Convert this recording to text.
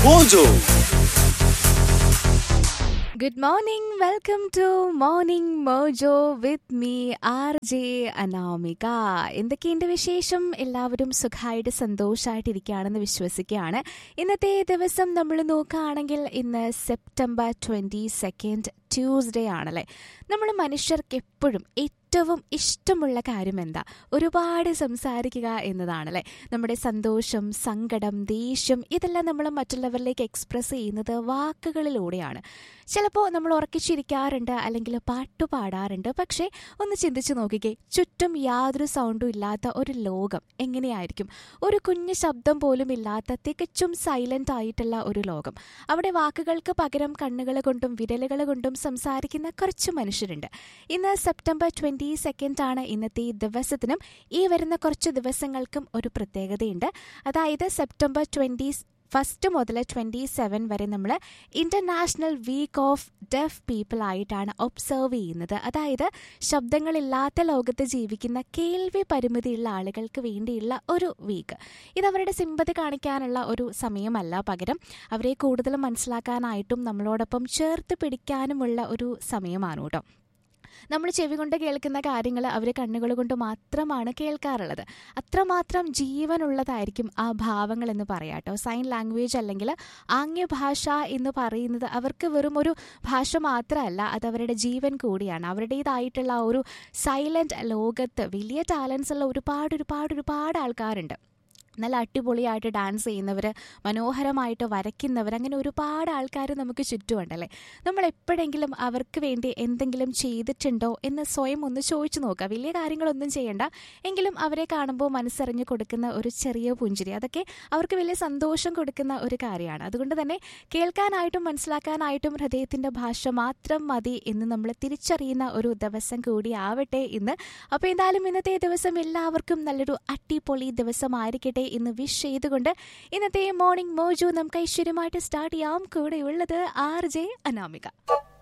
Mojo. Good morning welcome to morning Mojo with me R J Anamika എന്തൊക്കെയുണ്ട് വിശേഷം എല്ലാവരും സുഖമായിട്ട് സന്തോഷമായിട്ടിരിക്കുകയാണെന്ന് വിശ്വസിക്കുകയാണ് ഇന്നത്തെ ദിവസം നമ്മൾ നോക്കുകയാണെങ്കിൽ ഇന്ന് സെപ്റ്റംബർ ട്വൻറ്റി സെക്കൻഡ് ട്യൂസ്ഡേ ആണല്ലേ നമ്മൾ മനുഷ്യർക്ക് എപ്പോഴും ഏറ്റവും ഇഷ്ടമുള്ള കാര്യം എന്താ ഒരുപാട് സംസാരിക്കുക എന്നതാണല്ലേ നമ്മുടെ സന്തോഷം സങ്കടം ദേഷ്യം ഇതെല്ലാം നമ്മൾ മറ്റുള്ളവരിലേക്ക് എക്സ്പ്രസ് ചെയ്യുന്നത് വാക്കുകളിലൂടെയാണ് ചിലപ്പോൾ നമ്മൾ ഉറക്കിച്ചിരിക്കാറുണ്ട് അല്ലെങ്കിൽ പാട്ടു പാടാറുണ്ട് പക്ഷേ ഒന്ന് ചിന്തിച്ചു നോക്കിക്കേ ചുറ്റും യാതൊരു സൗണ്ടും ഇല്ലാത്ത ഒരു ലോകം എങ്ങനെയായിരിക്കും ഒരു കുഞ്ഞു ശബ്ദം പോലും ഇല്ലാത്ത തികച്ചും സൈലന്റ് ആയിട്ടുള്ള ഒരു ലോകം അവിടെ വാക്കുകൾക്ക് പകരം കണ്ണുകൾ കൊണ്ടും വിരലുകൾ കൊണ്ടും സംസാരിക്കുന്ന കുറച്ച് മനുഷ്യരുണ്ട് ഇന്ന് സെപ്റ്റംബർ ട്വന്റി സെക്കൻഡ് ആണ് ഇന്നത്തെ ഈ ദിവസത്തിനും ഈ വരുന്ന കുറച്ച് ദിവസങ്ങൾക്കും ഒരു പ്രത്യേകതയുണ്ട് അതായത് സെപ്റ്റംബർ ട്വന്റി ഫസ്റ്റ് മുതൽ ട്വൻറ്റി സെവൻ വരെ നമ്മൾ international week of deaf people ആയിട്ടാണ് ഒബ്സർവ് ചെയ്യുന്നത് അതായത് ശബ്ദങ്ങളില്ലാത്ത ലോകത്ത് ജീവിക്കുന്ന കേൾവി പരിമിതിയുള്ള ആളുകൾക്ക് വേണ്ടിയുള്ള ഒരു വീക്ക് ഇത് അവരുടെ സിമ്പതി കാണിക്കാനുള്ള ഒരു സമയമല്ല പകരം അവരെ കൂടുതൽ മനസ്സിലാക്കാനായിട്ടും നമ്മളോടൊപ്പം ചേർത്ത് പിടിക്കാനുമുള്ള ഒരു സമയമാണ് കേട്ടോ നമ്മൾ ചെവി കൊണ്ട് കേൾക്കുന്ന കാര്യങ്ങൾ അവർ കണ്ണുകൾ കൊണ്ട് മാത്രമാണ് കേൾക്കാറുള്ളത് അത്രമാത്രം ജീവനുള്ളതായിരിക്കും ആ ഭാവങ്ങൾ എന്ന് പറയാട്ടോ സൈൻ ലാംഗ്വേജ് അല്ലെങ്കിൽ ആംഗ്യഭാഷ എന്ന് പറയുന്നത് അവർക്ക് വെറും ഒരു ഭാഷ മാത്രമല്ല അത് അവരുടെ ജീവൻ കൂടിയാണ് അവരുടേതായിട്ടുള്ള ഒരു സൈലന്റ് ലോകത്ത് വലിയ ടാലൻസ് ഉള്ള ഒരുപാട് ഒരുപാട് ഒരുപാട് ആൾക്കാരുണ്ട് നല്ല അടിപൊളിയായിട്ട് ഡാൻസ് ചെയ്യുന്നവർ മനോഹരമായിട്ട് വരയ്ക്കുന്നവർ അങ്ങനെ ഒരുപാട് ആൾക്കാർ നമുക്ക് ചുറ്റുമുണ്ടല്ലേ നമ്മൾ എപ്പോഴെങ്കിലും അവർക്ക് വേണ്ടി എന്തെങ്കിലും ചെയ്തിട്ടുണ്ടോ എന്ന് സ്വയം ഒന്ന് ചോദിച്ചു നോക്കുക വലിയ കാര്യങ്ങളൊന്നും ചെയ്യണ്ട എങ്കിലും അവരെ കാണുമ്പോൾ മനസ്സറിഞ്ഞ് കൊടുക്കുന്ന ഒരു ചെറിയ പുഞ്ചിരി അതൊക്കെ അവർക്ക് വലിയ സന്തോഷം കൊടുക്കുന്ന ഒരു കാര്യമാണ് അതുകൊണ്ട് തന്നെ കേൾക്കാനായിട്ടും മനസ്സിലാക്കാനായിട്ടും ഹൃദയത്തിൻ്റെ ഭാഷ മാത്രം മതി എന്ന് നമ്മൾ തിരിച്ചറിയുന്ന ഒരു ദിവസം കൂടി ആവട്ടെ ഇന്ന് അപ്പോൾ എന്തായാലും ഇന്നത്തെ ദിവസം എല്ലാവർക്കും നല്ലൊരു അടിപൊളി ദിവസമായിരിക്കട്ടെ ഇന്ന് വിഷ് ചെയ്തുകൊണ്ട് ഇന്നത്തെ മോർണിംഗ് മോജു നമുക്ക് ഐശ്വര്യമായിട്ട് സ്റ്റാർട്ട് ചെയ്യാം കൂടെ ഉള്ളത് ആർ ജെ അനാമിക